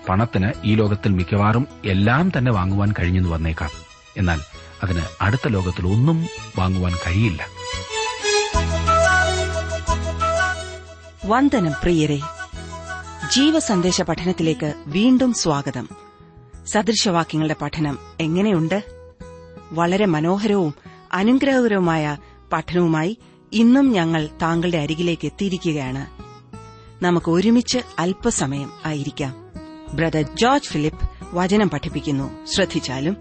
പണത്തിന് ഈ ലോകത്തിൽ മിക്കവാറും എല്ലാം തന്നെ വാങ്ങുവാൻ കഴിഞ്ഞെന്ന് വന്നേക്കാം എന്നാൽ അതിന് അടുത്ത ലോകത്തിൽ ഒന്നും വാങ്ങുവാൻ കഴിയില്ല വന്ദനം പ്രിയരെ ജീവസന്ദേശ പഠനത്തിലേക്ക് വീണ്ടും സ്വാഗതം സദൃശവാക്യങ്ങളുടെ പഠനം എങ്ങനെയുണ്ട് വളരെ മനോഹരവും അനുഗ്രഹകരവുമായ പഠനവുമായി ഇന്നും ഞങ്ങൾ താങ്കളുടെ അരികിലേക്ക് എത്തിയിരിക്കുകയാണ് നമുക്ക് ഒരുമിച്ച് അല്പസമയം ആയിരിക്കാം ബ്രദർ ജോർജ് ഫിലിപ്പ് വചനം പഠിപ്പിക്കുന്നു ശ്രദ്ധിച്ചാലും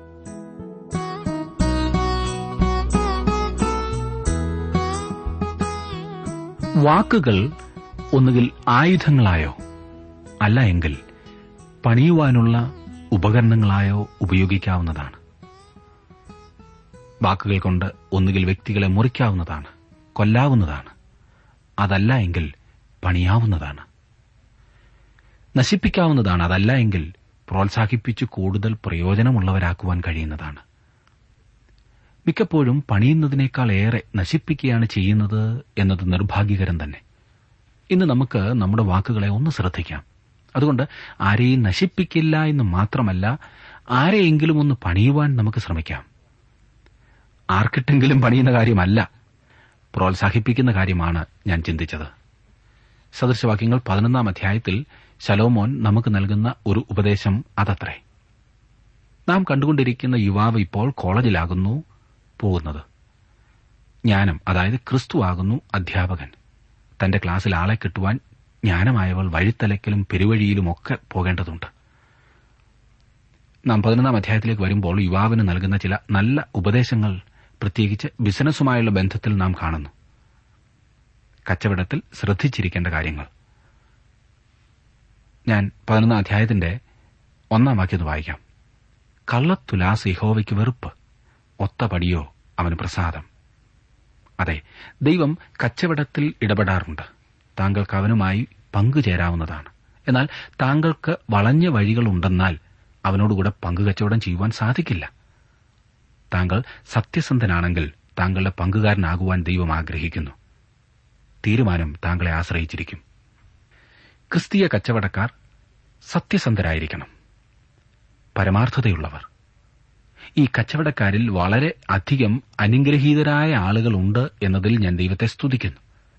വാക്കുകൾ ഒന്നുകിൽ ആയുധങ്ങളായോ അല്ല എങ്കിൽ പണിയുവാനുള്ള ഉപകരണങ്ങളായോ ഉപയോഗിക്കാവുന്നതാണ് വാക്കുകൾ കൊണ്ട് ഒന്നുകിൽ വ്യക്തികളെ മുറിക്കാവുന്നതാണ് കൊല്ലാവുന്നതാണ് അതല്ല എങ്കിൽ പണിയാവുന്നതാണ് നശിപ്പിക്കാവുന്നതാണ് അതല്ല എങ്കിൽ പ്രോത്സാഹിപ്പിച്ച് കൂടുതൽ പ്രയോജനമുള്ളവരാക്കുവാൻ കഴിയുന്നതാണ് മിക്കപ്പോഴും പണിയുന്നതിനേക്കാൾ ഏറെ നശിപ്പിക്കുകയാണ് ചെയ്യുന്നത് എന്നത് നിർഭാഗ്യകരം തന്നെ ഇന്ന് നമുക്ക് നമ്മുടെ വാക്കുകളെ ഒന്ന് ശ്രദ്ധിക്കാം അതുകൊണ്ട് ആരെയും നശിപ്പിക്കില്ല എന്ന് മാത്രമല്ല ആരെയെങ്കിലും ഒന്ന് പണിയുവാൻ നമുക്ക് ശ്രമിക്കാം ആർക്കിട്ടെങ്കിലും പണിയുന്ന കാര്യമല്ല പ്രോത്സാഹിപ്പിക്കുന്ന കാര്യമാണ് ഞാൻ ചിന്തിച്ചത് സദൃശവാക്യങ്ങൾ പതിനൊന്നാം അധ്യായത്തിൽ ശലോമോൻ നമുക്ക് നൽകുന്ന ഒരു ഉപദേശം അതത്രേ നാം കണ്ടുകൊണ്ടിരിക്കുന്ന യുവാവ് ഇപ്പോൾ കോളേജിലാകുന്നു പോകുന്നത് ജ്ഞാനം അതായത് ക്രിസ്തു ആകുന്നു അധ്യാപകൻ തന്റെ ക്ലാസ്സിൽ ആളെ കിട്ടുവാൻ ജ്ഞാനമായവൾ വഴിത്തലയ്ക്കലും പെരുവഴിയിലുമൊക്കെ പോകേണ്ടതുണ്ട് നാം പതിനൊന്നാം അധ്യായത്തിലേക്ക് വരുമ്പോൾ യുവാവിന് നൽകുന്ന ചില നല്ല ഉപദേശങ്ങൾ പ്രത്യേകിച്ച് ബിസിനസ്സുമായുള്ള ബന്ധത്തിൽ നാം കാണുന്നു കച്ചവടത്തിൽ ശ്രദ്ധിച്ചിരിക്കേണ്ട കാര്യങ്ങൾ ഞാൻ പതിനൊന്നാം അധ്യായത്തിന്റെ ഒന്നാം വാക്യത് വായിക്കാം കള്ളത്തുലാസ് യഹോവയ്ക്ക് വെറുപ്പ് ഒത്ത പടിയോ അവന് പ്രസാദം അതെ ദൈവം കച്ചവടത്തിൽ ഇടപെടാറുണ്ട് താങ്കൾക്ക് അവനുമായി പങ്കുചേരാവുന്നതാണ് എന്നാൽ താങ്കൾക്ക് വളഞ്ഞ വഴികളുണ്ടെന്നാൽ അവനോടുകൂടെ പങ്കുകച്ചവടം ചെയ്യുവാൻ സാധിക്കില്ല താങ്കൾ സത്യസന്ധനാണെങ്കിൽ താങ്കളുടെ പങ്കുകാരനാകുവാൻ ദൈവം ആഗ്രഹിക്കുന്നു തീരുമാനം താങ്കളെ ആശ്രയിച്ചിരിക്കും ക്രിസ്തീയ കച്ചവടക്കാർ സത്യസന്ധരായിരിക്കണം പരമാർത്ഥതയുള്ളവർ ഈ കച്ചവടക്കാരിൽ വളരെ അധികം അനുഗ്രഹീതരായ ആളുകളുണ്ട് എന്നതിൽ ഞാൻ ദൈവത്തെ സ്തുതിക്കുന്നു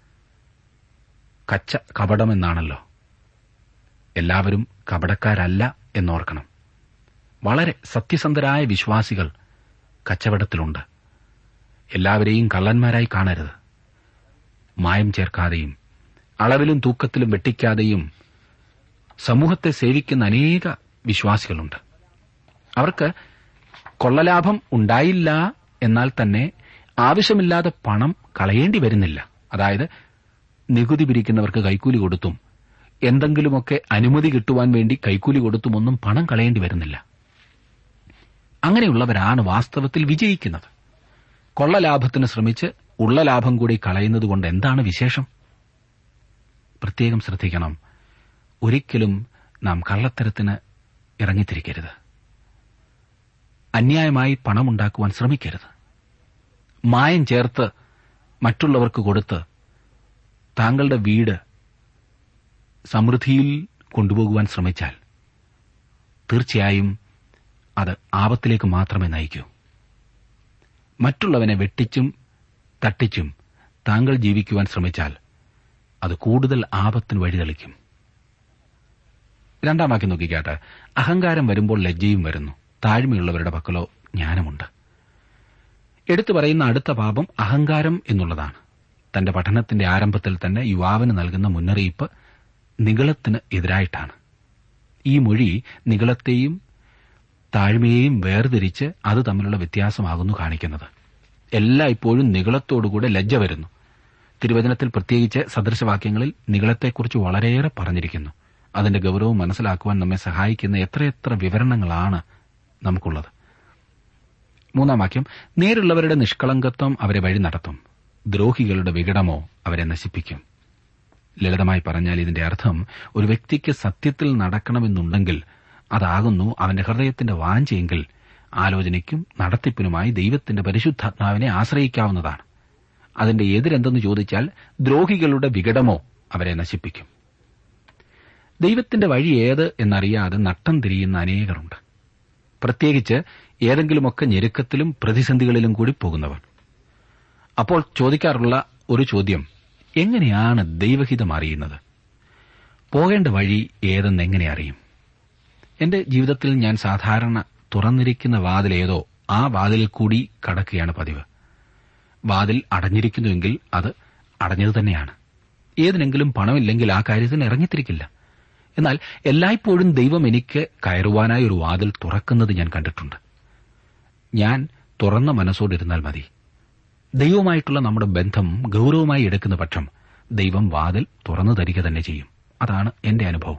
കച്ച കപടമെന്നാണല്ലോ എല്ലാവരും കപടക്കാരല്ല എന്നോർക്കണം വളരെ സത്യസന്ധരായ വിശ്വാസികൾ കച്ചവടത്തിലുണ്ട് എല്ലാവരെയും കള്ളന്മാരായി കാണരുത് മായം ചേർക്കാതെയും അളവിലും തൂക്കത്തിലും വെട്ടിക്കാതെയും സമൂഹത്തെ സേവിക്കുന്ന അനേക വിശ്വാസികളുണ്ട് അവർക്ക് കൊള്ളലാഭം ഉണ്ടായില്ല എന്നാൽ തന്നെ ആവശ്യമില്ലാതെ പണം കളയേണ്ടി വരുന്നില്ല അതായത് നികുതി പിരിക്കുന്നവർക്ക് കൈക്കൂലി കൊടുത്തും എന്തെങ്കിലുമൊക്കെ അനുമതി കിട്ടുവാൻ വേണ്ടി കൈക്കൂലി കൊടുത്തുമൊന്നും പണം കളയേണ്ടി വരുന്നില്ല അങ്ങനെയുള്ളവരാണ് വാസ്തവത്തിൽ വിജയിക്കുന്നത് കൊള്ളലാഭത്തിന് ശ്രമിച്ച് ഉള്ള ലാഭം കൂടി കളയുന്നത് കൊണ്ട് എന്താണ് വിശേഷം പ്രത്യേകം ശ്രദ്ധിക്കണം ഒരിക്കലും നാം കള്ളത്തരത്തിന് ഇറങ്ങിത്തിരിക്കരുത് അന്യായമായി പണമുണ്ടാക്കുവാൻ ശ്രമിക്കരുത് മായം ചേർത്ത് മറ്റുള്ളവർക്ക് കൊടുത്ത് താങ്കളുടെ വീട് സമൃദ്ധിയിൽ കൊണ്ടുപോകുവാൻ ശ്രമിച്ചാൽ തീർച്ചയായും അത് ആപത്തിലേക്ക് മാത്രമേ നയിക്കൂ മറ്റുള്ളവനെ വെട്ടിച്ചും തട്ടിച്ചും താങ്കൾ ജീവിക്കുവാൻ ശ്രമിച്ചാൽ അത് കൂടുതൽ ആപത്തിന് വഴിതെളിക്കും രണ്ടാം വാക്യം നോക്കിക്കാട്ടെ അഹങ്കാരം വരുമ്പോൾ ലജ്ജയും വരുന്നു താഴ്മയുള്ളവരുടെ പക്കലോ ജ്ഞാനമുണ്ട് എടുത്തു പറയുന്ന അടുത്ത പാപം അഹങ്കാരം എന്നുള്ളതാണ് തന്റെ പഠനത്തിന്റെ ആരംഭത്തിൽ തന്നെ യുവാവിന് നൽകുന്ന മുന്നറിയിപ്പ് നികളത്തിന് എതിരായിട്ടാണ് ഈ മൊഴി നികളത്തെയും താഴ്മയെയും വേർതിരിച്ച് അത് തമ്മിലുള്ള വ്യത്യാസമാകുന്നു കാണിക്കുന്നത് എല്ലായ്പ്പോഴും നികളത്തോടുകൂടെ ലജ്ജ വരുന്നു തിരുവചനത്തിൽ പ്രത്യേകിച്ച് സദൃശവാക്യങ്ങളിൽ നികളത്തെക്കുറിച്ച് വളരെയേറെ പറഞ്ഞിരിക്കുന്നു അതിന്റെ ഗൗരവം മനസ്സിലാക്കുവാൻ നമ്മെ സഹായിക്കുന്ന എത്രയെത്ര വിവരണങ്ങളാണ് നമുക്കുള്ളത് മൂന്നാം വാക്യം നേരുള്ളവരുടെ നിഷ്കളങ്കത്വം അവരെ വഴി നടത്തും ദ്രോഹികളുടെ വികടമോ അവരെ നശിപ്പിക്കും ലളിതമായി പറഞ്ഞാൽ ഇതിന്റെ അർത്ഥം ഒരു വ്യക്തിക്ക് സത്യത്തിൽ നടക്കണമെന്നുണ്ടെങ്കിൽ അതാകുന്നു അവന്റെ ഹൃദയത്തിന്റെ വാഞ്ചയെങ്കിൽ ആലോചനയ്ക്കും നടത്തിപ്പിനുമായി ദൈവത്തിന്റെ പരിശുദ്ധാത്മാവിനെ ആശ്രയിക്കാവുന്നതാണ് അതിന്റെ എതിരെന്തെന്ന് ചോദിച്ചാൽ ദ്രോഹികളുടെ വികടമോ അവരെ നശിപ്പിക്കും ദൈവത്തിന്റെ വഴി ഏത് എന്നറിയാതെ നട്ടം തിരിയുന്ന അനേകരുണ്ട് പ്രത്യേകിച്ച് ഏതെങ്കിലുമൊക്കെ ഞെരുക്കത്തിലും പ്രതിസന്ധികളിലും കൂടി പോകുന്നവർ അപ്പോൾ ചോദിക്കാറുള്ള ഒരു ചോദ്യം എങ്ങനെയാണ് ദൈവഹിതം അറിയുന്നത് പോകേണ്ട വഴി ഏതെന്ന് എങ്ങനെ അറിയും എന്റെ ജീവിതത്തിൽ ഞാൻ സാധാരണ തുറന്നിരിക്കുന്ന വാതിൽ ഏതോ ആ വാതിലിൽ കൂടി കടക്കുകയാണ് പതിവ് വാതിൽ അടഞ്ഞിരിക്കുന്നുവെങ്കിൽ അത് അടഞ്ഞത് തന്നെയാണ് ഏതിനെങ്കിലും പണമില്ലെങ്കിൽ ആ കാര്യത്തിന് ഇറങ്ങിത്തിരിക്കില്ല എന്നാൽ എല്ലായ്പ്പോഴും ദൈവം എനിക്ക് കയറുവാനായി ഒരു വാതിൽ തുറക്കുന്നത് ഞാൻ കണ്ടിട്ടുണ്ട് ഞാൻ തുറന്ന മനസ്സോടിരുന്നാൽ മതി ദൈവവുമായിട്ടുള്ള നമ്മുടെ ബന്ധം ഗൌരവമായി എടുക്കുന്ന പക്ഷം ദൈവം വാതിൽ തുറന്നു തരിക തന്നെ ചെയ്യും അതാണ് എന്റെ അനുഭവം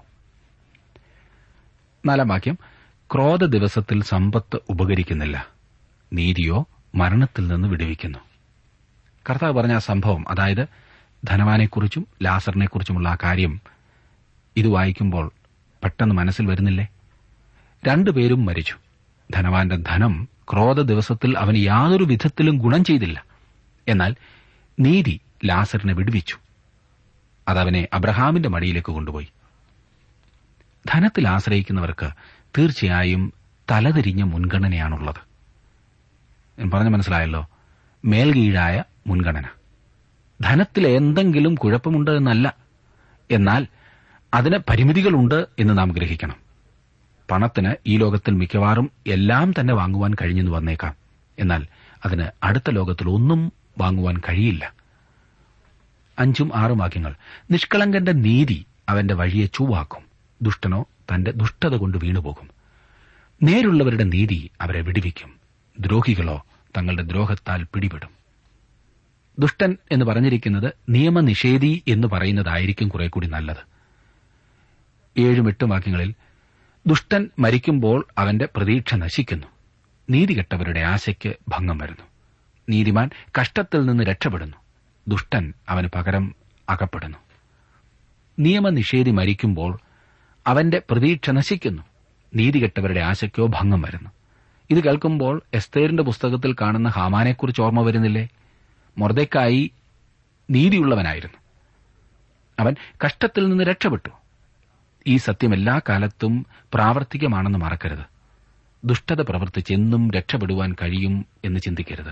നാലാം വാക്യം ക്രോധ ദിവസത്തിൽ സമ്പത്ത് ഉപകരിക്കുന്നില്ല നീതിയോ മരണത്തിൽ നിന്ന് വിടുവിക്കുന്നു കർത്താവ് പറഞ്ഞ ആ സംഭവം അതായത് ധനവാനെക്കുറിച്ചും ലാസറിനെക്കുറിച്ചുമുള്ള ആ കാര്യം ഇത് വായിക്കുമ്പോൾ പെട്ടെന്ന് മനസ്സിൽ വരുന്നില്ലേ രണ്ടുപേരും മരിച്ചു ധനവാന്റെ ധനം ക്രോധ ദിവസത്തിൽ അവന് യാതൊരു വിധത്തിലും ഗുണം ചെയ്തില്ല എന്നാൽ നീതി ലാസറിനെ വിടുവിച്ചു അതവനെ അബ്രഹാമിന്റെ മടിയിലേക്ക് കൊണ്ടുപോയി ധനത്തിൽ ആശ്രയിക്കുന്നവർക്ക് തീർച്ചയായും തലതിരിഞ്ഞ മുൻഗണനയാണുള്ളത് ഞാൻ പറഞ്ഞ മനസ്സിലായല്ലോ മേൽകീഴായ മുൻഗണന ധനത്തിൽ എന്തെങ്കിലും കുഴപ്പമുണ്ട് എന്നല്ല എന്നാൽ അതിന് പരിമിതികളുണ്ട് എന്ന് നാം ഗ്രഹിക്കണം പണത്തിന് ഈ ലോകത്തിൽ മിക്കവാറും എല്ലാം തന്നെ വാങ്ങുവാൻ കഴിഞ്ഞെന്ന് വന്നേക്കാം എന്നാൽ അതിന് അടുത്ത ലോകത്തിൽ ഒന്നും വാങ്ങുവാൻ കഴിയില്ല അഞ്ചും ആറും വാക്യങ്ങൾ നിഷ്കളങ്കന്റെ നീതി അവന്റെ വഴിയെ ചൂവാക്കും ദുഷ്ടനോ തന്റെ ദുഷ്ടത കൊണ്ട് വീണുപോകും നേരുള്ളവരുടെ നീതി അവരെ വിടുവിക്കും ദ്രോഹികളോ തങ്ങളുടെ ദ്രോഹത്താൽ പിടിപെടും ദുഷ്ടൻ എന്ന് പറഞ്ഞിരിക്കുന്നത് നിയമനിഷേധി എന്ന് പറയുന്നതായിരിക്കും കുറെ കൂടി നല്ലത് ഏഴും എട്ടും വാക്യങ്ങളിൽ ദുഷ്ടൻ മരിക്കുമ്പോൾ അവന്റെ പ്രതീക്ഷ നശിക്കുന്നു നീതികെട്ടവരുടെ ആശയ്ക്ക് ഭംഗം വരുന്നു നീതിമാൻ കഷ്ടത്തിൽ നിന്ന് രക്ഷപ്പെടുന്നു ദുഷ്ടൻ അവന് പകരം അകപ്പെടുന്നു നിയമനിഷേധി മരിക്കുമ്പോൾ അവന്റെ പ്രതീക്ഷ നശിക്കുന്നു നീതികെട്ടവരുടെ ആശയ്ക്കോ ഭംഗം വരുന്നു ഇത് കേൾക്കുമ്പോൾ എസ്തേറിന്റെ പുസ്തകത്തിൽ കാണുന്ന ഹാമാനെക്കുറിച്ച് ഓർമ്മ വരുന്നില്ലേ മൊർദക്കായി നീതിയുള്ളവനായിരുന്നു അവൻ കഷ്ടത്തിൽ നിന്ന് രക്ഷപ്പെട്ടു ഈ സത്യം എല്ലാ കാലത്തും പ്രാവർത്തികമാണെന്ന് മറക്കരുത് ദുഷ്ടത പ്രവർത്തിച്ച് എന്നും രക്ഷപ്പെടുവാൻ കഴിയും എന്ന് ചിന്തിക്കരുത്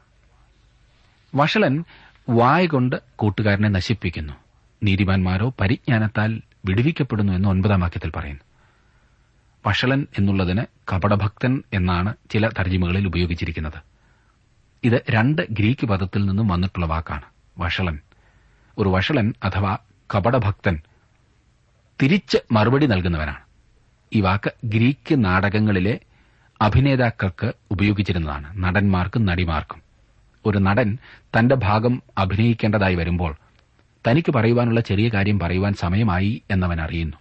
വഷളൻ വായ കൊണ്ട് കൂട്ടുകാരനെ നശിപ്പിക്കുന്നു നീതിമാന്മാരോ പരിജ്ഞാനത്താൽ വിടുവിക്കപ്പെടുന്നു എന്ന് ഒൻപതാം വാക്യത്തിൽ പറയുന്നു വഷളൻ എന്നുള്ളതിന് കപടഭക്തൻ എന്നാണ് ചില തർജിമകളിൽ ഉപയോഗിച്ചിരിക്കുന്നത് ഇത് രണ്ട് ഗ്രീക്ക് പദത്തിൽ നിന്നും വന്നിട്ടുള്ള വാക്കാണ് വഷളൻ ഒരു വഷളൻ അഥവാ കപടഭക്തൻ തിരിച്ച് മറുപടി നൽകുന്നവനാണ് ഈ വാക്ക് ഗ്രീക്ക് നാടകങ്ങളിലെ അഭിനേതാക്കൾക്ക് ഉപയോഗിച്ചിരുന്നതാണ് നടന്മാർക്കും നടിമാർക്കും ഒരു നടൻ തന്റെ ഭാഗം അഭിനയിക്കേണ്ടതായി വരുമ്പോൾ തനിക്ക് പറയുവാനുള്ള ചെറിയ കാര്യം പറയുവാൻ സമയമായി എന്നവൻ അറിയുന്നു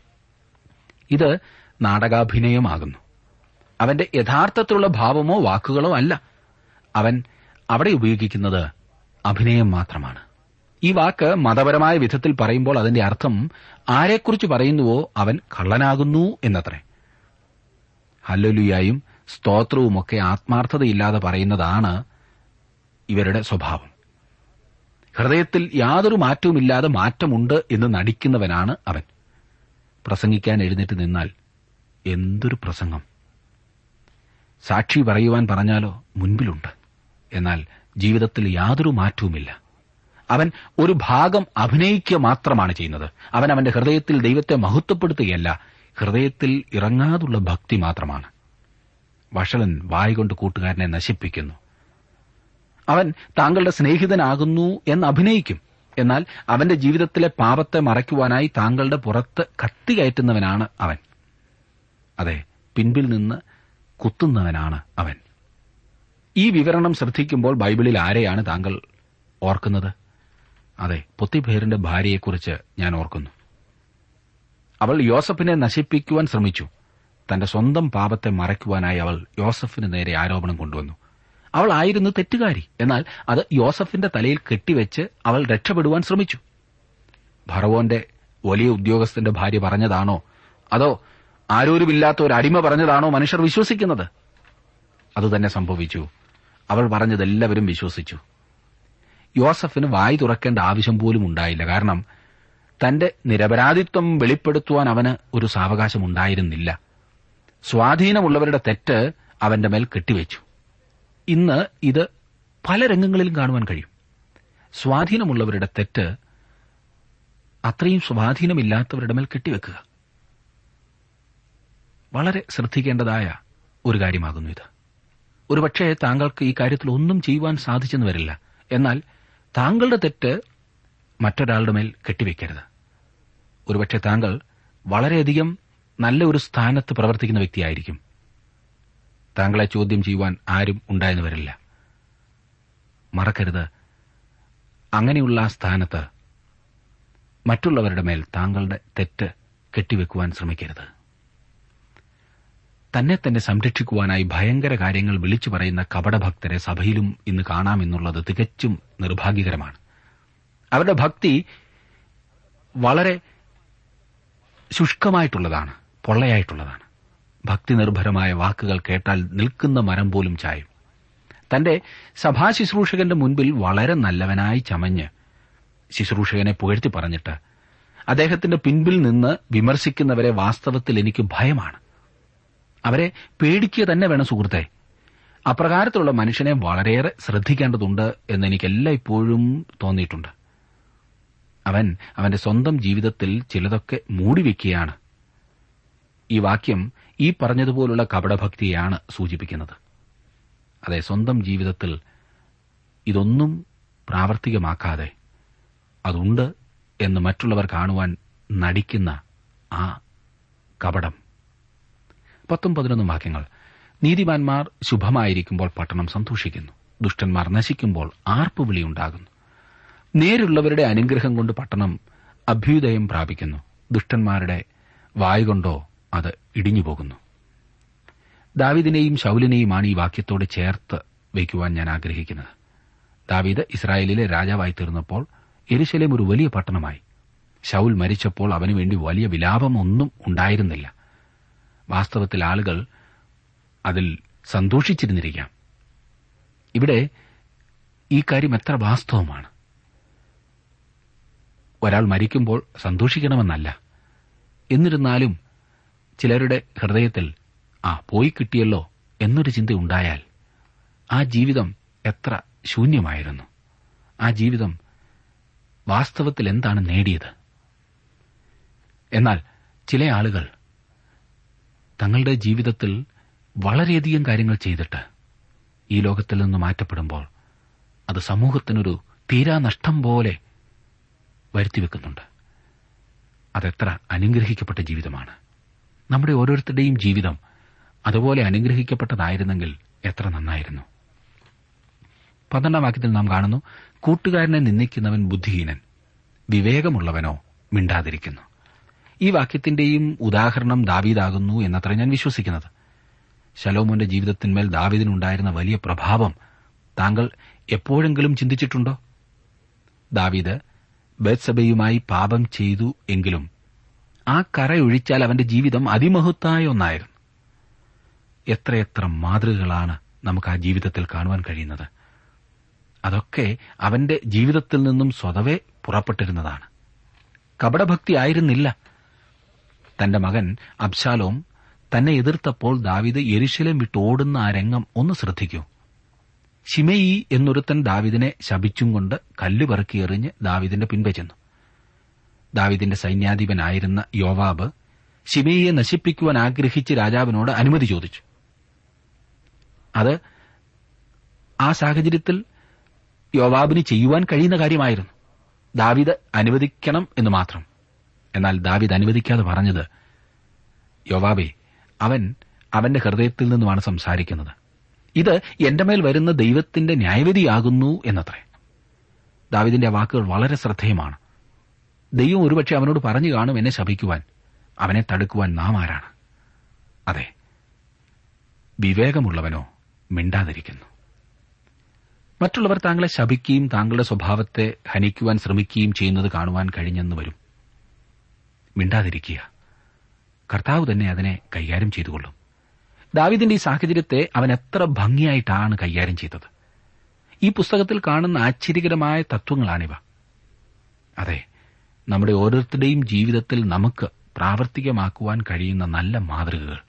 ഇത് നാടകാഭിനയമാകുന്നു അവന്റെ യഥാർത്ഥത്തിലുള്ള ഭാവമോ വാക്കുകളോ അല്ല അവൻ അവിടെ ഉപയോഗിക്കുന്നത് അഭിനയം മാത്രമാണ് ഈ വാക്ക് മതപരമായ വിധത്തിൽ പറയുമ്പോൾ അതിന്റെ അർത്ഥം ആരെക്കുറിച്ച് പറയുന്നുവോ അവൻ കള്ളനാകുന്നു എന്നത്രേ ഹല്ലുലിയായും സ്തോത്രവുമൊക്കെ ആത്മാർത്ഥതയില്ലാതെ പറയുന്നതാണ് ഇവരുടെ സ്വഭാവം ഹൃദയത്തിൽ യാതൊരു മാറ്റവുമില്ലാതെ മാറ്റമുണ്ട് എന്ന് നടിക്കുന്നവനാണ് അവൻ പ്രസംഗിക്കാൻ എഴുന്നേറ്റ് നിന്നാൽ എന്തൊരു പ്രസംഗം സാക്ഷി പറയുവാൻ പറഞ്ഞാലോ മുൻപിലുണ്ട് എന്നാൽ ജീവിതത്തിൽ യാതൊരു മാറ്റവുമില്ല അവൻ ഒരു ഭാഗം അഭിനയിക്കുക മാത്രമാണ് ചെയ്യുന്നത് അവൻ അവന്റെ ഹൃദയത്തിൽ ദൈവത്തെ മഹത്വപ്പെടുത്തുകയല്ല ഹൃദയത്തിൽ ഇറങ്ങാതുള്ള ഭക്തി മാത്രമാണ് വഷളൻ വായികൊണ്ട് കൂട്ടുകാരനെ നശിപ്പിക്കുന്നു അവൻ താങ്കളുടെ സ്നേഹിതനാകുന്നു എന്ന് അഭിനയിക്കും എന്നാൽ അവന്റെ ജീവിതത്തിലെ പാപത്തെ മറയ്ക്കുവാനായി താങ്കളുടെ പുറത്ത് കത്തി കയറ്റുന്നവനാണ് അവൻ അതെ പിൻപിൽ നിന്ന് കുത്തുന്നവനാണ് അവൻ ഈ വിവരണം ശ്രദ്ധിക്കുമ്പോൾ ബൈബിളിൽ ആരെയാണ് താങ്കൾ ഓർക്കുന്നത് അതെ പൊത്തിഭേറിന്റെ ഭാര്യയെക്കുറിച്ച് ഞാൻ ഓർക്കുന്നു അവൾ യോസഫിനെ നശിപ്പിക്കുവാൻ ശ്രമിച്ചു തന്റെ സ്വന്തം പാപത്തെ മറയ്ക്കുവാനായി അവൾ യോസഫിന് നേരെ ആരോപണം കൊണ്ടുവന്നു അവൾ ആയിരുന്നു തെറ്റുകാരി എന്നാൽ അത് യോസഫിന്റെ തലയിൽ കെട്ടിവെച്ച് അവൾ രക്ഷപ്പെടുവാൻ ശ്രമിച്ചു ഭറവോന്റെ വലിയ ഉദ്യോഗസ്ഥന്റെ ഭാര്യ പറഞ്ഞതാണോ അതോ ആരോരുമില്ലാത്ത ഒരു അടിമ പറഞ്ഞതാണോ മനുഷ്യർ വിശ്വസിക്കുന്നത് അതുതന്നെ സംഭവിച്ചു അവൾ പറഞ്ഞത് എല്ലാവരും വിശ്വസിച്ചു യോസഫിന് വായി തുറക്കേണ്ട ആവശ്യം പോലും ഉണ്ടായില്ല കാരണം തന്റെ നിരപരാധിത്വം വെളിപ്പെടുത്തുവാൻ അവന് ഒരു സാവകാശം ഉണ്ടായിരുന്നില്ല സ്വാധീനമുള്ളവരുടെ തെറ്റ് അവന്റെ മേൽ കെട്ടിവെച്ചു ഇന്ന് ഇത് പല രംഗങ്ങളിലും കാണുവാൻ കഴിയും സ്വാധീനമുള്ളവരുടെ തെറ്റ് അത്രയും സ്വാധീനമില്ലാത്തവരുടെ മേൽ കെട്ടിവെക്കുക വളരെ ശ്രദ്ധിക്കേണ്ടതായ ഒരു കാര്യമാകുന്നു ഇത് ഒരുപക്ഷെ താങ്കൾക്ക് ഈ കാര്യത്തിൽ ഒന്നും ചെയ്യുവാൻ സാധിച്ചെന്ന് വരില്ല എന്നാൽ താങ്കളുടെ തെറ്റ് മറ്റൊരാളുടെ മേൽ കെട്ടിവെക്കരുത് ഒരുപക്ഷെ താങ്കൾ വളരെയധികം നല്ല ഒരു സ്ഥാനത്ത് പ്രവർത്തിക്കുന്ന വ്യക്തിയായിരിക്കും താങ്കളെ ചോദ്യം ചെയ്യുവാൻ ആരും ഉണ്ടായെന്ന് വരില്ല മറക്കരുത് അങ്ങനെയുള്ള ആ സ്ഥാനത്ത് മറ്റുള്ളവരുടെ മേൽ താങ്കളുടെ തെറ്റ് കെട്ടിവെക്കുവാൻ ശ്രമിക്കരുത് തന്നെ തന്നെ സംരക്ഷിക്കുവാനായി ഭയങ്കര കാര്യങ്ങൾ വിളിച്ചു പറയുന്ന കപടഭക്തരെ സഭയിലും ഇന്ന് കാണാമെന്നുള്ളത് തികച്ചും നിർഭാഗ്യകരമാണ് അവരുടെ ഭക്തി വളരെ ശുഷ്കമായിട്ടുള്ളതാണ് പൊള്ളയായിട്ടുള്ളതാണ് ഭക്തി നിർഭരമായ വാക്കുകൾ കേട്ടാൽ നിൽക്കുന്ന മരം പോലും ചായും തന്റെ സഭാശുശ്രൂഷകന്റെ മുൻപിൽ വളരെ നല്ലവനായി ചമഞ്ഞ് ശുശ്രൂഷകനെ പുകഴ്ത്തി പറഞ്ഞിട്ട് അദ്ദേഹത്തിന്റെ പിൻപിൽ നിന്ന് വിമർശിക്കുന്നവരെ വാസ്തവത്തിൽ എനിക്ക് ഭയമാണ് അവരെ പേടിക്കുക തന്നെ വേണം സുഹൃത്തെ അപ്രകാരത്തിലുള്ള മനുഷ്യനെ വളരെയേറെ ശ്രദ്ധിക്കേണ്ടതുണ്ട് എന്ന് എനിക്ക് എല്ലായ്പ്പോഴും തോന്നിയിട്ടുണ്ട് അവൻ അവന്റെ സ്വന്തം ജീവിതത്തിൽ ചിലതൊക്കെ മൂടിവെക്കുകയാണ് ഈ വാക്യം ഈ പറഞ്ഞതുപോലുള്ള കപടഭക്തിയെയാണ് സൂചിപ്പിക്കുന്നത് അതെ സ്വന്തം ജീവിതത്തിൽ ഇതൊന്നും പ്രാവർത്തികമാക്കാതെ അതുണ്ട് എന്ന് മറ്റുള്ളവർ കാണുവാൻ നടിക്കുന്ന ആ കപടം പത്തും പതിനൊന്നും വാക്യങ്ങൾ നീതിമാന്മാർ ശുഭമായിരിക്കുമ്പോൾ പട്ടണം സന്തോഷിക്കുന്നു ദുഷ്ടന്മാർ നശിക്കുമ്പോൾ ആർപ്പുവിളിയുണ്ടാകുന്നു നേരുള്ളവരുടെ അനുഗ്രഹം കൊണ്ട് പട്ടണം അഭ്യുദയം പ്രാപിക്കുന്നു ദുഷ്ടന്മാരുടെ വായുകൊണ്ടോ അത് ഇടിഞ്ഞുപോകുന്നു ദാവിദിനെയും ശൌലിനെയുമാണ് ഈ വാക്യത്തോട് ചേർത്ത് വയ്ക്കുവാൻ ഞാൻ ആഗ്രഹിക്കുന്നത് ദാവീദ് ഇസ്രായേലിലെ രാജാവായി തീർന്നപ്പോൾ എരുശലേം ഒരു വലിയ പട്ടണമായി ശൌൽ മരിച്ചപ്പോൾ അവനു വേണ്ടി വലിയ വിലാപമൊന്നും ഉണ്ടായിരുന്നില്ല വാസ്തവത്തിൽ ആളുകൾ അതിൽ സന്തോഷിച്ചിരുന്നിരിക്കാം ഇവിടെ ഈ കാര്യം എത്ര വാസ്തവമാണ് ഒരാൾ മരിക്കുമ്പോൾ സന്തോഷിക്കണമെന്നല്ല എന്നിരുന്നാലും ചിലരുടെ ഹൃദയത്തിൽ ആ പോയി കിട്ടിയല്ലോ എന്നൊരു ചിന്ത ഉണ്ടായാൽ ആ ജീവിതം എത്ര ശൂന്യമായിരുന്നു ആ ജീവിതം വാസ്തവത്തിൽ എന്താണ് നേടിയത് എന്നാൽ ചില ആളുകൾ തങ്ങളുടെ ജീവിതത്തിൽ വളരെയധികം കാര്യങ്ങൾ ചെയ്തിട്ട് ഈ ലോകത്തിൽ നിന്ന് മാറ്റപ്പെടുമ്പോൾ അത് സമൂഹത്തിനൊരു തീരാ നഷ്ടം പോലെ വരുത്തിവെക്കുന്നുണ്ട് അതെത്ര അനുഗ്രഹിക്കപ്പെട്ട ജീവിതമാണ് നമ്മുടെ ഓരോരുത്തരുടെയും ജീവിതം അതുപോലെ അനുഗ്രഹിക്കപ്പെട്ടതായിരുന്നെങ്കിൽ എത്ര നന്നായിരുന്നു പന്ത്രണ്ടാം വാക്യത്തിൽ നാം കാണുന്നു കൂട്ടുകാരനെ നിന്ദിക്കുന്നവൻ ബുദ്ധിഹീനൻ വിവേകമുള്ളവനോ മിണ്ടാതിരിക്കുന്നു ഈ വാക്യത്തിന്റെയും ഉദാഹരണം ദാവീദാകുന്നു എന്നത്ര ഞാൻ വിശ്വസിക്കുന്നത് ശലോമോന്റെ ജീവിതത്തിന്മേൽ ദാവീദിനുണ്ടായിരുന്ന വലിയ പ്രഭാവം താങ്കൾ എപ്പോഴെങ്കിലും ചിന്തിച്ചിട്ടുണ്ടോ ദാവീദ് ബേത്സബയുമായി പാപം ചെയ്തു എങ്കിലും ആ കരയൊഴിച്ചാൽ അവന്റെ ജീവിതം അതിമഹത്തായ ഒന്നായിരുന്നു എത്രയെത്ര മാതൃകകളാണ് നമുക്ക് ആ ജീവിതത്തിൽ കാണുവാൻ കഴിയുന്നത് അതൊക്കെ അവന്റെ ജീവിതത്തിൽ നിന്നും സ്വതവേ പുറപ്പെട്ടിരുന്നതാണ് കപടഭക്തി ആയിരുന്നില്ല തന്റെ മകൻ അബ്ശാലോം തന്നെ എതിർത്തപ്പോൾ ദാവിദ് യെരുശലേം വിട്ട് ഓടുന്ന ആ രംഗം ഒന്ന് ശ്രദ്ധിക്കൂ ഷിമയി എന്നൊരുത്തൻ ദാവിദിനെ ശപിച്ചും കൊണ്ട് കല്ല് പെറുക്കി എറിഞ്ഞ് ദാവിദിന്റെ പിൻപെ ചെന്നു ദാവിദിന്റെ സൈന്യാധിപനായിരുന്ന യോവാബ് ഷിമയിയെ നശിപ്പിക്കുവാൻ ആഗ്രഹിച്ച് രാജാവിനോട് അനുമതി ചോദിച്ചു അത് ആ സാഹചര്യത്തിൽ യോവാബിന് ചെയ്യുവാൻ കഴിയുന്ന കാര്യമായിരുന്നു ദാവിദ് അനുവദിക്കണം എന്ന് മാത്രം എന്നാൽ ദാവിദ് അനുവദിക്കാതെ പറഞ്ഞത് യോവാബെ അവൻ അവന്റെ ഹൃദയത്തിൽ നിന്നുമാണ് സംസാരിക്കുന്നത് ഇത് എന്റെ മേൽ വരുന്ന ദൈവത്തിന്റെ ന്യായവിധിയാകുന്നു എന്നത്രേ ദാവിദിന്റെ വാക്കുകൾ വളരെ ശ്രദ്ധേയമാണ് ദൈവം ഒരുപക്ഷെ അവനോട് പറഞ്ഞു കാണും എന്നെ ശപിക്കുവാൻ അവനെ തടുക്കുവാൻ നാം ആരാണ് അതെ വിവേകമുള്ളവനോ മിണ്ടാതിരിക്കുന്നു മറ്റുള്ളവർ താങ്കളെ ശപിക്കുകയും താങ്കളുടെ സ്വഭാവത്തെ ഹനിക്കുവാൻ ശ്രമിക്കുകയും ചെയ്യുന്നത് കാണുവാൻ കഴിഞ്ഞെന്ന് വരും മിണ്ടാതിരിക്കുക കർത്താവ് തന്നെ അതിനെ കൈകാര്യം ചെയ്തുകൊള്ളും ദാവിദിന്റെ ഈ സാഹചര്യത്തെ അവൻ എത്ര ഭംഗിയായിട്ടാണ് കൈകാര്യം ചെയ്തത് ഈ പുസ്തകത്തിൽ കാണുന്ന ആശ്ചര്യകരമായ തത്വങ്ങളാണിവ അതെ നമ്മുടെ ഓരോരുത്തരുടെയും ജീവിതത്തിൽ നമുക്ക് പ്രാവർത്തികമാക്കുവാൻ കഴിയുന്ന നല്ല മാതൃകകൾ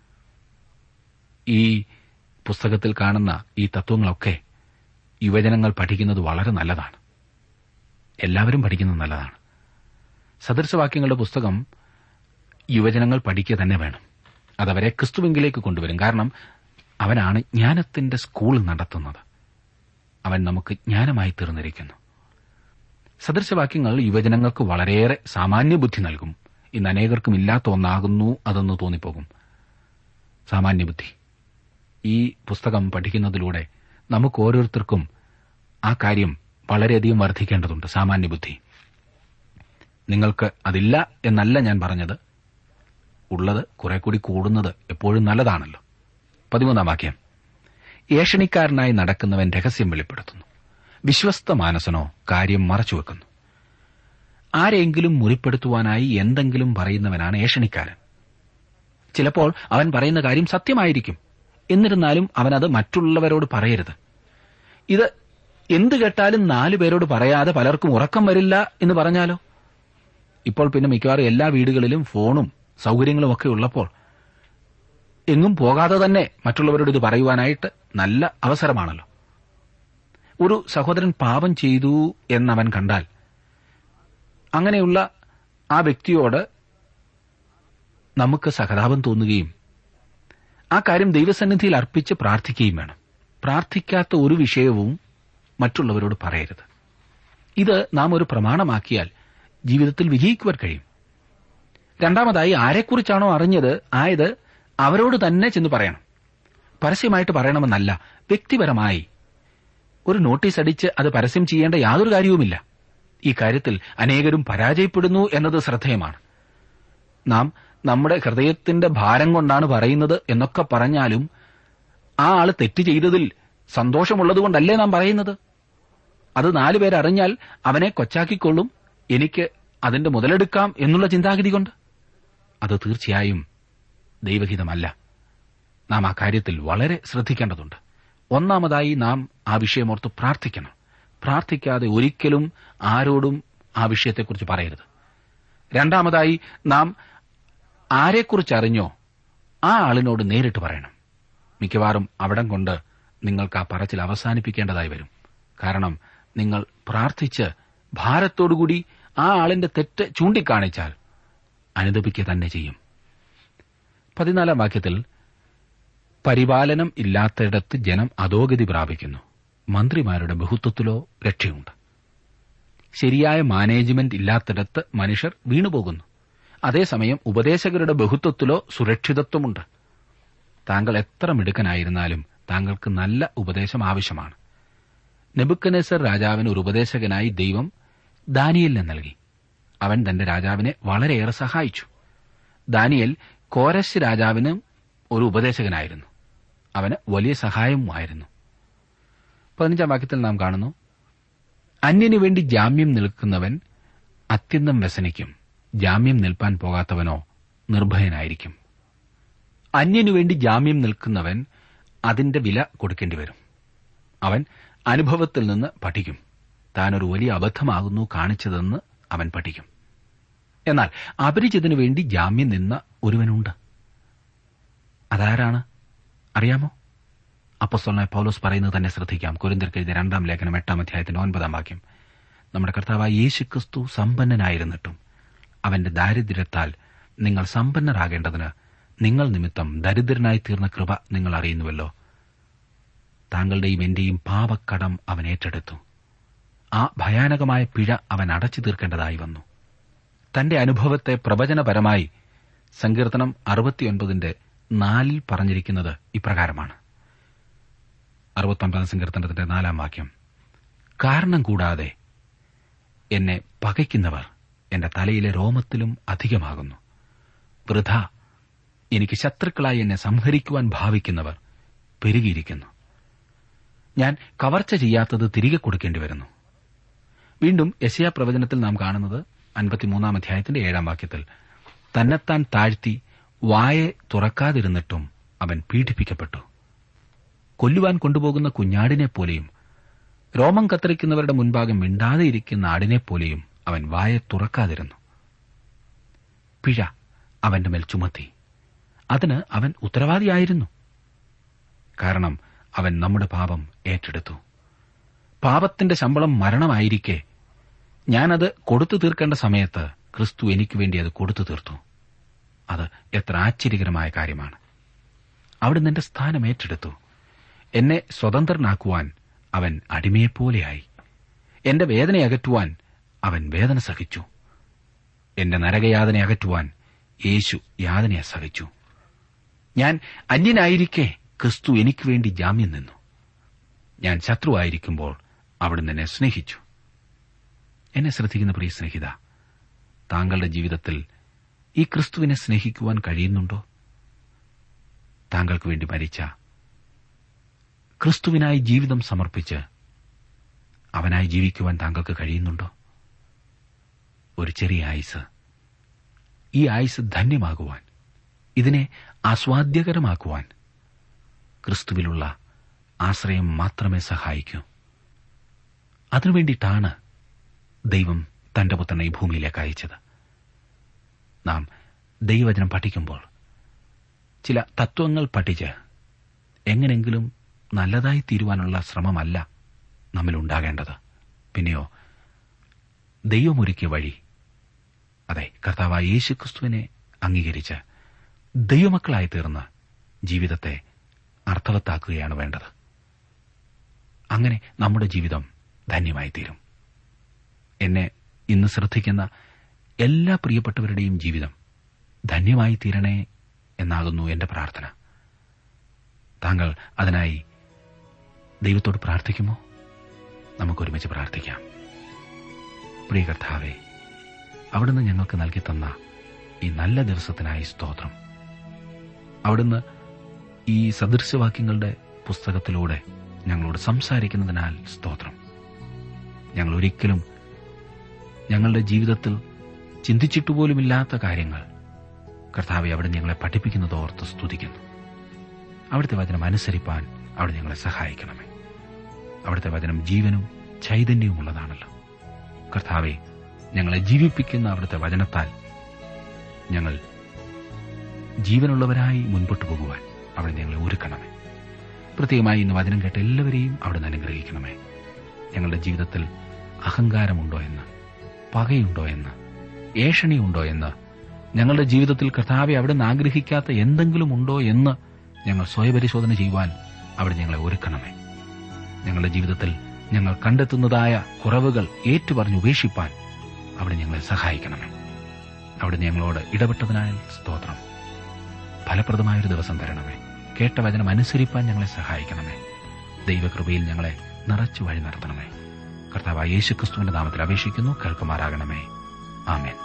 ഈ പുസ്തകത്തിൽ കാണുന്ന ഈ തത്വങ്ങളൊക്കെ യുവജനങ്ങൾ പഠിക്കുന്നത് വളരെ നല്ലതാണ് എല്ലാവരും പഠിക്കുന്നത് നല്ലതാണ് സദൃശവാക്യങ്ങളുടെ പുസ്തകം യുവജനങ്ങൾ പഠിക്കുക തന്നെ വേണം അതവരെ ക്രിസ്തുവിങ്കിലേക്ക് കൊണ്ടുവരും കാരണം അവനാണ് ജ്ഞാനത്തിന്റെ സ്കൂൾ നടത്തുന്നത് അവൻ നമുക്ക് ജ്ഞാനമായി തീർന്നിരിക്കുന്നു സദൃശവാക്യങ്ങൾ യുവജനങ്ങൾക്ക് വളരെയേറെ സാമാന്യ ബുദ്ധി നൽകും ഇന്ന് അനേകർക്കും ഇല്ലാത്ത ഒന്നാകുന്നു അതെന്ന് തോന്നിപ്പോകും സാമാന്യ ബുദ്ധി ഈ പുസ്തകം പഠിക്കുന്നതിലൂടെ നമുക്ക് ഓരോരുത്തർക്കും ആ കാര്യം വളരെയധികം വർദ്ധിക്കേണ്ടതുണ്ട് സാമാന്യ ബുദ്ധി നിങ്ങൾക്ക് അതില്ല എന്നല്ല ഞാൻ പറഞ്ഞത് ഉള്ളത് കുറെ കൂടി കൂടുന്നത് എപ്പോഴും നല്ലതാണല്ലോ പതിമൂന്നാം വാക്യം ഏഷണിക്കാരനായി നടക്കുന്നവൻ രഹസ്യം വെളിപ്പെടുത്തുന്നു വിശ്വസ്ത മാനസനോ കാര്യം മറച്ചുവെക്കുന്നു ആരെങ്കിലും മുറിപ്പെടുത്തുവാനായി എന്തെങ്കിലും പറയുന്നവനാണ് ഏഷണിക്കാരൻ ചിലപ്പോൾ അവൻ പറയുന്ന കാര്യം സത്യമായിരിക്കും എന്നിരുന്നാലും അവനത് മറ്റുള്ളവരോട് പറയരുത് ഇത് എന്ത് കേട്ടാലും നാലു പേരോട് പറയാതെ പലർക്കും ഉറക്കം വരില്ല എന്ന് പറഞ്ഞാലോ ഇപ്പോൾ പിന്നെ മിക്കവാറും എല്ലാ വീടുകളിലും ഫോണും സൗകര്യങ്ങളും ഒക്കെ ഉള്ളപ്പോൾ എങ്ങും പോകാതെ തന്നെ മറ്റുള്ളവരോട് ഇത് പറയുവാനായിട്ട് നല്ല അവസരമാണല്ലോ ഒരു സഹോദരൻ പാപം ചെയ്തു എന്നവൻ കണ്ടാൽ അങ്ങനെയുള്ള ആ വ്യക്തിയോട് നമുക്ക് സഹതാപം തോന്നുകയും ആ കാര്യം ദൈവസന്നിധിയിൽ അർപ്പിച്ച് പ്രാർത്ഥിക്കുകയും വേണം പ്രാർത്ഥിക്കാത്ത ഒരു വിഷയവും മറ്റുള്ളവരോട് പറയരുത് ഇത് നാം ഒരു പ്രമാണമാക്കിയാൽ ജീവിതത്തിൽ വിജയിക്കുവാൻ കഴിയും രണ്ടാമതായി ആരെക്കുറിച്ചാണോ അറിഞ്ഞത് ആയത് അവരോട് തന്നെ ചെന്ന് പറയണം പരസ്യമായിട്ട് പറയണമെന്നല്ല വ്യക്തിപരമായി ഒരു നോട്ടീസ് അടിച്ച് അത് പരസ്യം ചെയ്യേണ്ട യാതൊരു കാര്യവുമില്ല ഈ കാര്യത്തിൽ അനേകരും പരാജയപ്പെടുന്നു എന്നത് ശ്രദ്ധേയമാണ് നാം നമ്മുടെ ഹൃദയത്തിന്റെ ഭാരം കൊണ്ടാണ് പറയുന്നത് എന്നൊക്കെ പറഞ്ഞാലും ആ ആള് തെറ്റ് ചെയ്തതിൽ സന്തോഷമുള്ളതുകൊണ്ടല്ലേ നാം പറയുന്നത് അത് നാലുപേരറിഞ്ഞാൽ അവനെ കൊച്ചാക്കിക്കൊള്ളും എനിക്ക് അതിന്റെ മുതലെടുക്കാം എന്നുള്ള ചിന്താഗതി കൊണ്ട് അത് തീർച്ചയായും ദൈവഹിതമല്ല നാം ആ കാര്യത്തിൽ വളരെ ശ്രദ്ധിക്കേണ്ടതുണ്ട് ഒന്നാമതായി നാം ആ വിഷയമോർത്ത് പ്രാർത്ഥിക്കണം പ്രാർത്ഥിക്കാതെ ഒരിക്കലും ആരോടും ആ വിഷയത്തെക്കുറിച്ച് പറയരുത് രണ്ടാമതായി നാം ആരെക്കുറിച്ചറിഞ്ഞോ ആ ആളിനോട് നേരിട്ട് പറയണം മിക്കവാറും അവിടം കൊണ്ട് നിങ്ങൾക്ക് ആ പറച്ചിൽ അവസാനിപ്പിക്കേണ്ടതായി വരും കാരണം നിങ്ങൾ പ്രാർത്ഥിച്ച് ഭാരത്തോടുകൂടി ആ ആളിന്റെ തെറ്റ് ചൂണ്ടിക്കാണിച്ചാൽ അനുദപിക്കുക തന്നെ ചെയ്യും പതിനാലാം വാക്യത്തിൽ പരിപാലനം ഇല്ലാത്തിടത്ത് ജനം അധോഗതി പ്രാപിക്കുന്നു മന്ത്രിമാരുടെ ബഹുത്വത്തിലോ രക്ഷയുണ്ട് ശരിയായ മാനേജ്മെന്റ് ഇല്ലാത്തിടത്ത് മനുഷ്യർ വീണുപോകുന്നു അതേസമയം ഉപദേശകരുടെ ബഹുത്വത്തിലോ സുരക്ഷിതത്വമുണ്ട് താങ്കൾ എത്ര മിടുക്കനായിരുന്നാലും താങ്കൾക്ക് നല്ല ഉപദേശം ആവശ്യമാണ് നെബുക്കനേസർ രാജാവിന് ഒരു ഉപദേശകനായി ദൈവം ദാനിയലിനെ നൽകി അവൻ തന്റെ രാജാവിനെ വളരെയേറെ സഹായിച്ചു ദാനിയൽ കോരശ് രാജാവിന് ഒരു ഉപദേശകനായിരുന്നു അവന് വലിയ സഹായവുമായിരുന്നു പതിനഞ്ചാം വാക്യത്തിൽ നാം കാണുന്നു അന്യനു വേണ്ടി ജാമ്യം നിൽക്കുന്നവൻ അത്യന്തം വ്യസനിക്കും ജാമ്യം നിൽപ്പാൻ പോകാത്തവനോ നിർഭയനായിരിക്കും അന്യനു വേണ്ടി ജാമ്യം നിൽക്കുന്നവൻ അതിന്റെ വില കൊടുക്കേണ്ടി വരും അവൻ അനുഭവത്തിൽ നിന്ന് പഠിക്കും താനൊരു വലിയ അബദ്ധമാകുന്നു കാണിച്ചതെന്ന് അവൻ പഠിക്കും എന്നാൽ അപരിചിതനു വേണ്ടി ജാമ്യം നിന്ന ഒരുവനുണ്ട് അതാരാണ് അറിയാമോ അപ്പസ്തോലനായ പൗലോസ് പറയുന്നത് തന്നെ ശ്രദ്ധിക്കാം കുരിന്തിർക്ക് എഴുതിയ രണ്ടാം ലേഖനം എട്ടാം അധ്യായത്തിന്റെ ഒൻപതാം വാക്യം നമ്മുടെ കർത്താവായ യേശുക്രിസ്തു സമ്പന്നനായിരുന്നിട്ടും അവന്റെ ദാരിദ്ര്യത്താൽ നിങ്ങൾ സമ്പന്നരാകേണ്ടതിന് നിങ്ങൾ നിമിത്തം ദരിദ്രനായി തീർന്ന കൃപ നിങ്ങൾ അറിയുന്നുവല്ലോ താങ്കളുടെയും എന്റെയും പാപക്കടം അവൻ ഏറ്റെടുത്തു ആ ഭയാനകമായ പിഴ അവൻ അടച്ചു തീർക്കേണ്ടതായി വന്നു തന്റെ അനുഭവത്തെ പ്രവചനപരമായി സങ്കീർത്തനം അറുപത്തിയൊൻപതിന്റെ നാലിൽ പറഞ്ഞിരിക്കുന്നത് ഇപ്രകാരമാണ് അറുപത്തൊൻപതാം സങ്കീർത്തനത്തിന്റെ നാലാം വാക്യം കാരണം കൂടാതെ എന്നെ പകയ്ക്കുന്നവർ എന്റെ തലയിലെ രോമത്തിലും അധികമാകുന്നു വൃഥ എനിക്ക് ശത്രുക്കളായി എന്നെ സംഹരിക്കുവാൻ ഭാവിക്കുന്നവർ പെരുകിയിരിക്കുന്നു ഞാൻ കവർച്ച ചെയ്യാത്തത് തിരികെ കൊടുക്കേണ്ടി വരുന്നു വീണ്ടും യശയാ പ്രവചനത്തിൽ നാം കാണുന്നത് അൻപത്തിമൂന്നാം അധ്യായത്തിന്റെ ഏഴാം വാക്യത്തിൽ തന്നെത്താൻ താഴ്ത്തി വായെ തുറക്കാതിരുന്നിട്ടും അവൻ പീഡിപ്പിക്കപ്പെട്ടു കൊല്ലുവാൻ കൊണ്ടുപോകുന്ന കുഞ്ഞാടിനെ പോലെയും രോമം കത്തിരിക്കുന്നവരുടെ മുൻപാകെ മിണ്ടാതെ ഇരിക്കുന്ന ആടിനെപ്പോലെയും അവൻ വായെ തുറക്കാതിരുന്നു പിഴ അവന്റെ മേൽ ചുമത്തി അതിന് അവൻ ഉത്തരവാദിയായിരുന്നു കാരണം അവൻ നമ്മുടെ പാപം ഏറ്റെടുത്തു പാപത്തിന്റെ ശമ്പളം മരണമായിരിക്കെ ഞാനത് കൊടുത്തു തീർക്കേണ്ട സമയത്ത് ക്രിസ്തു എനിക്ക് വേണ്ടി അത് കൊടുത്തു തീർത്തു അത് എത്ര ആശ്ചര്യകരമായ കാര്യമാണ് അവിടുന്ന് എന്റെ സ്ഥാനം ഏറ്റെടുത്തു എന്നെ സ്വതന്ത്രനാക്കുവാൻ അവൻ അടിമയെപ്പോലെയായി എന്റെ വേദന അകറ്റുവാൻ അവൻ വേദന സഹിച്ചു എന്റെ നരകയാതന അകറ്റുവാൻ യേശു യാതനയെ സഹിച്ചു ഞാൻ അന്യനായിരിക്കെ ക്രിസ്തു എനിക്ക് വേണ്ടി ജാമ്യം നിന്നു ഞാൻ ശത്രുവായിരിക്കുമ്പോൾ അവിടുന്ന് എന്നെ സ്നേഹിച്ചു എന്നെ ശ്രദ്ധിക്കുന്ന പ്രിയ സ്നേഹിത താങ്കളുടെ ജീവിതത്തിൽ ഈ ക്രിസ്തുവിനെ സ്നേഹിക്കുവാൻ കഴിയുന്നുണ്ടോ താങ്കൾക്ക് വേണ്ടി മരിച്ച ക്രിസ്തുവിനായി ജീവിതം സമർപ്പിച്ച് അവനായി ജീവിക്കുവാൻ താങ്കൾക്ക് കഴിയുന്നുണ്ടോ ഒരു ചെറിയ ആയുസ് ഈ ആയുസ് ധന്യമാകുവാൻ ഇതിനെ ആസ്വാദ്യകരമാക്കുവാൻ ക്രിസ്തുവിലുള്ള ആശ്രയം മാത്രമേ സഹായിക്കൂ അതിനുവേണ്ടിയിട്ടാണ് ദൈവം തന്റെ പുത്രനെ ഈ ഭൂമിയിലേക്ക് അയച്ചത് നാം ദൈവവചനം പഠിക്കുമ്പോൾ ചില തത്വങ്ങൾ പഠിച്ച് എങ്ങനെങ്കിലും നല്ലതായി തീരുവാനുള്ള ശ്രമമല്ല നമ്മിലുണ്ടാകേണ്ടത് പിന്നെയോ ദൈവമൊരുക്കിയ വഴി അതെ കർത്താവായ യേശു ക്രിസ്തുവിനെ അംഗീകരിച്ച് ദൈവമക്കളായി തീർന്ന് ജീവിതത്തെ അർത്ഥവത്താക്കുകയാണ് വേണ്ടത് അങ്ങനെ നമ്മുടെ ജീവിതം ധന്യമായി തീരും എന്നെ ഇന്ന് ശ്രദ്ധിക്കുന്ന എല്ലാ പ്രിയപ്പെട്ടവരുടെയും ജീവിതം ധന്യമായി തീരണേ എന്നാകുന്നു എന്റെ പ്രാർത്ഥന താങ്കൾ അതിനായി ദൈവത്തോട് പ്രാർത്ഥിക്കുമോ നമുക്കൊരുമിച്ച് പ്രാർത്ഥിക്കാം പ്രിയ കർത്താവെ അവിടുന്ന് ഞങ്ങൾക്ക് നൽകി തന്ന ഈ നല്ല ദിവസത്തിനായി സ്തോത്രം അവിടുന്ന് ഈ സദൃശവാക്യങ്ങളുടെ പുസ്തകത്തിലൂടെ ഞങ്ങളോട് സംസാരിക്കുന്നതിനാൽ സ്തോത്രം ഞങ്ങൾ ഒരിക്കലും ഞങ്ങളുടെ ജീവിതത്തിൽ ചിന്തിച്ചിട്ടുപോലുമില്ലാത്ത കാര്യങ്ങൾ കർത്താവെ അവിടെ ഞങ്ങളെ പഠിപ്പിക്കുന്നത് ഓർത്ത് സ്തുതിക്കുന്നു അവിടുത്തെ വചനം അനുസരിപ്പാൻ അവിടെ ഞങ്ങളെ സഹായിക്കണമേ അവിടുത്തെ വചനം ജീവനും ചൈതന്യവുമുള്ളതാണല്ലോ കർത്താവെ ഞങ്ങളെ ജീവിപ്പിക്കുന്ന അവിടുത്തെ വചനത്താൽ ഞങ്ങൾ ജീവനുള്ളവരായി മുൻപോട്ട് പോകുവാൻ അവിടെ ഞങ്ങളെ ഒരുക്കണമേ പ്രത്യേകമായി ഇന്ന് വചനം കേട്ട എല്ലാവരെയും അവിടെ നിന്ന് അനുഗ്രഹിക്കണമേ ഞങ്ങളുടെ ജീവിതത്തിൽ അഹങ്കാരമുണ്ടോ എന്ന് പകയുണ്ടോ എന്ന് ഏഷണിയുണ്ടോ എന്ന് ഞങ്ങളുടെ ജീവിതത്തിൽ കർത്താവെ അവിടെ നിന്ന് ആഗ്രഹിക്കാത്ത എന്തെങ്കിലും ഉണ്ടോ എന്ന് ഞങ്ങൾ സ്വയപരിശോധന ചെയ്യുവാൻ അവിടെ ഞങ്ങളെ ഒരുക്കണമേ ഞങ്ങളുടെ ജീവിതത്തിൽ ഞങ്ങൾ കണ്ടെത്തുന്നതായ കുറവുകൾ ഏറ്റുപറഞ്ഞ് ഉപേക്ഷിപ്പാൻ അവിടെ ഞങ്ങളെ സഹായിക്കണമേ അവിടെ ഞങ്ങളോട് ഇടപെട്ടതിനായ സ്തോത്രം ഫലപ്രദമായൊരു ദിവസം തരണമേ കേട്ട വചനം അനുസരിപ്പാൻ ഞങ്ങളെ സഹായിക്കണമേ ദൈവകൃപയിൽ ഞങ്ങളെ നിറച്ചു വഴി നടത്തണമേ കർത്താവ് യേശുക്രിസ്തുവിന്റെ നാമത്തിൽ അപേക്ഷിക്കുന്നു കേൾക്കുമാറാകണമേ ആമേൻ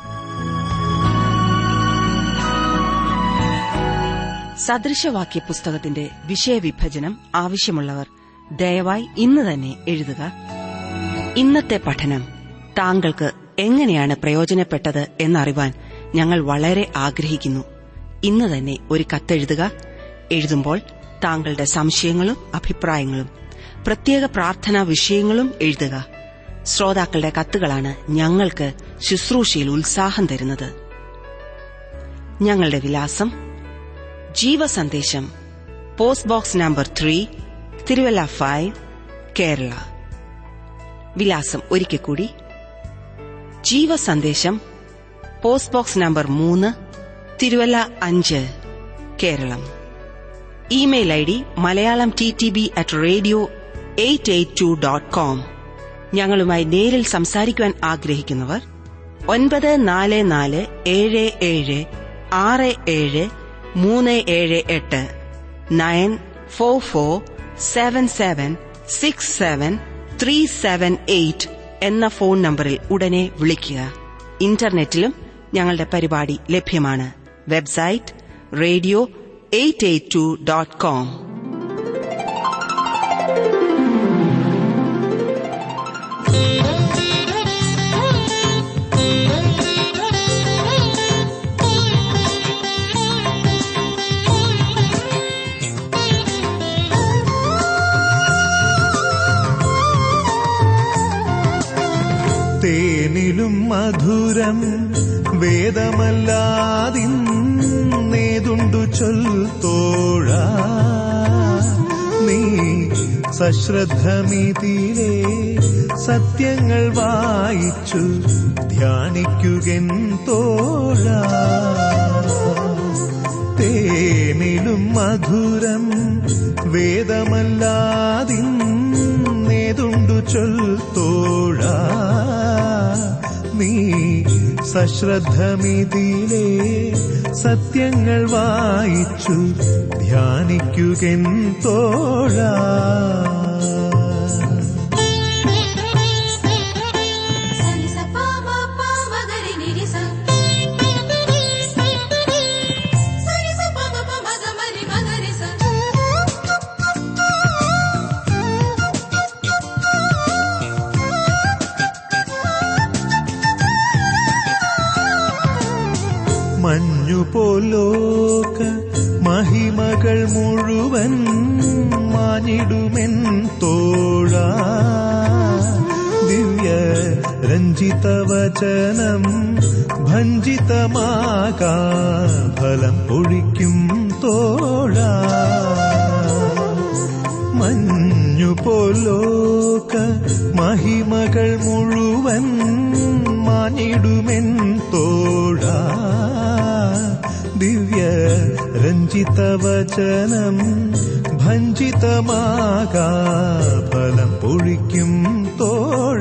സദൃശവാക്യ പുസ്തകത്തിന്റെ വിഷയവിഭജനം ആവശ്യമുള്ളവർ ദയവായി ഇന്ന് തന്നെ എഴുതുക ഇന്നത്തെ പഠനം താങ്കൾക്ക് എങ്ങനെയാണ് പ്രയോജനപ്പെട്ടത് എന്നറിവാൻ ഞങ്ങൾ വളരെ ആഗ്രഹിക്കുന്നു ഇന്ന് തന്നെ ഒരു കത്തെഴുതുക എഴുതുമ്പോൾ താങ്കളുടെ സംശയങ്ങളും അഭിപ്രായങ്ങളും പ്രത്യേക പ്രാർത്ഥനാ വിഷയങ്ങളും എഴുതുക ശ്രോതാക്കളുടെ കത്തുകളാണ് ഞങ്ങൾക്ക് ശുശ്രൂഷയിൽ ഉത്സാഹം തരുന്നത് ഞങ്ങളുടെ വിലാസം Jeevasandesham post box number three Thiruvalla five Kerala വിലാസം ഒരിക്കൽ കൂടി ജീവസന്ദേശം പോസ്റ്റ് ബോക്സ് നമ്പർ മൂന്ന് തിരുവല്ല അഞ്ച് Keralam email I D Malayalam T T B at radio eight eight two dot com ഞങ്ങളുമായി നേരിൽ സംസാരിക്കുവാൻ ആഗ്രഹിക്കുന്നവർ ഒൻപത് നാല് നാല് ഏഴ് ഏഴ് ആറ് ഏഴ് മൂന്ന് ഏഴ് എട്ട് nine four four seven seven six seven three seven eight എന്ന ഫോൺ നമ്പറിൽ ഉടനെ വിളിക്കുക ഇന്റർനെറ്റിലും ഞങ്ങളുടെ പരിപാടി ലഭ്യമാണ് website radio eight eight two dot com തേനിലും മധുരം വേദമല്ലാതിന്നേതുണ്ടു ചൊൽത്തോഴ നീ സശ്രദ്ധമിതിലെ സത്യങ്ങൾ വായിച്ചു ധ്യാനിക്കുകൻ തോഴ തേനിലും മധുരം വേദമല്ലാതിന്നേതുണ്ടു ചൊൽത്തോഴ നീ സശ്രദ്ധമിതിലെ സത്യങ്ങൾ വായിച്ചു ധ്യാനിക്കുകൻ തോഴ సని స ప మ ప మ గ రి ని రి స సని స ప మ ప మ గ మ రి మ గ రి స മഞ്ഞുപോലോക മഹിമകൾ മുഴുവൻ മാനിടുമെൻ തോഴ ദിവ്യ രഞ്ജിതവചനം ഭഞ്ജിതമാകാ ഫലം പൊഴിക്കും തോഴ മഞ്ഞുപോലോക മഹിമകൾ മുഴുവൻ മാനിടുമെൻ തോഴ ദിവ്യ രഞ്ജിതവചനം ഭഞ്ജിതമാകാ ഫലം പൊഴിക്കും തോഴ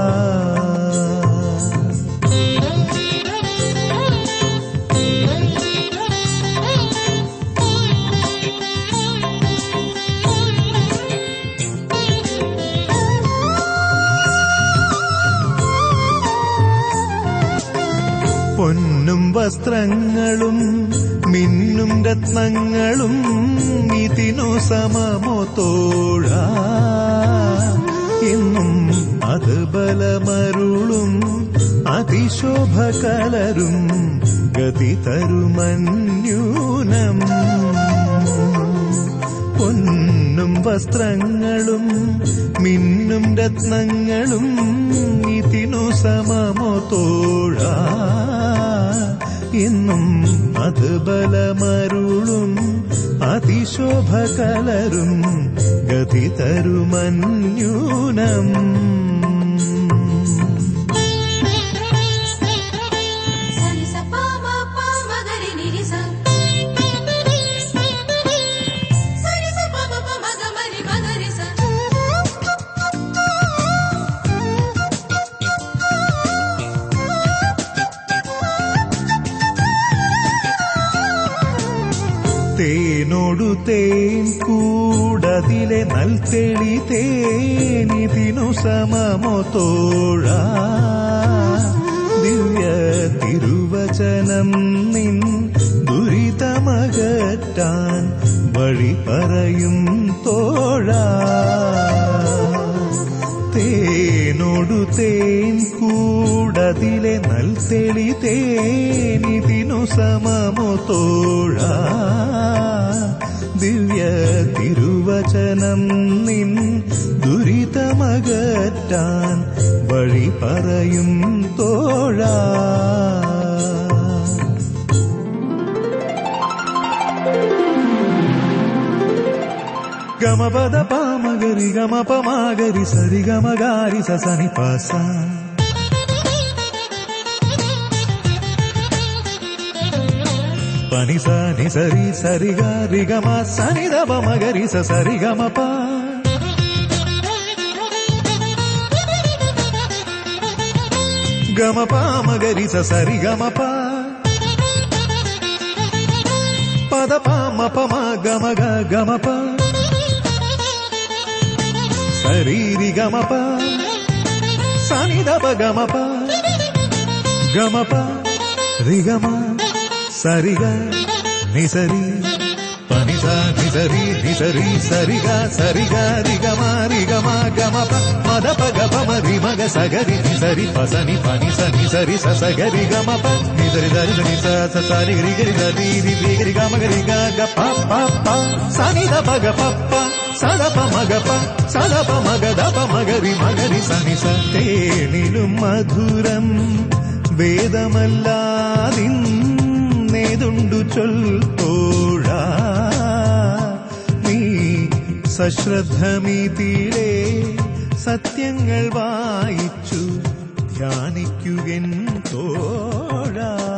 പൊന്നും വസ്ത്രങ്ങളും മിന്നും രത്നങ്ങളും ഇതിനു സമമോ തോഴ എന്നും അത് ബലമരുളും അതിശോഭ കലരും ഗതി തരുമന്യൂനം പൊന്നും വസ്ത്രങ്ങളും മിന്നും രത്നങ്ങളും ഇതിനു സമമോ തോഴ എന്നും അത് ബലമരുളും അതിശോഭ കലരും ഗതി തരുമന്യൂനം సని స ప మ ప మ గ రి ని రి స సని స ప మ ప మ గ మ రి మ గ రి స തേനോടു തേൻ കൂടതിലെ നൽതെളി തേനിതിനു സമമോ തോഴ ദിവ്യ തിരുവചനം നിൻ ദുരിതമകറ്റാൻ വഴി പറയും തോഴ തേനോടു തേൻ കൂടതിലെ നൽതെളി തേനിതിനു സമമോ തോഴ ദിവ്യ തിരുവചനം നിൻ ദുരിതമകറ്റാൻ വഴി പറയും തോഴ గమపద పామగరి గమ పమాగరి సరి గమ గారి సని పాస పని సని సరి సరి గారి గమ సని దమ మగరి స సరి గమ ప గమ పామగరి స సరి గమ ప పద పామ పమ గమ గ గమ ప సరీరి గమ ప సని దప గమ ప గమ ప రి గమ సరి గ ని సరి పని స ని సరి ని సరి సరి గ సరి గ రి గమ రి గమ గమ ప మద ప గ ప మ రి మ గ స గ రి ని సరి ప స ని ప ని స ని సరి స స గ రి గమ ప ని సరి సరి స ని స స స రి గ రి గ రి స రి రి రి గ రి గమ గ రి గ గ ప ప ప స ని ద ప గ ప ప స ద ప మ గ ప స ద ప మ గ ద ప మ గ రి మ గ రి స ని స తేనిലും മധുരം വേദമല്ലാതിന്നേതുണ്ടു ചൊൽത്തോഴാ നീ സശ്രദ്ധമീതിയിലെ സത്യങ്ങൾ വായിച്ചു ധ്യാനിക്കുകൻ തോഴാ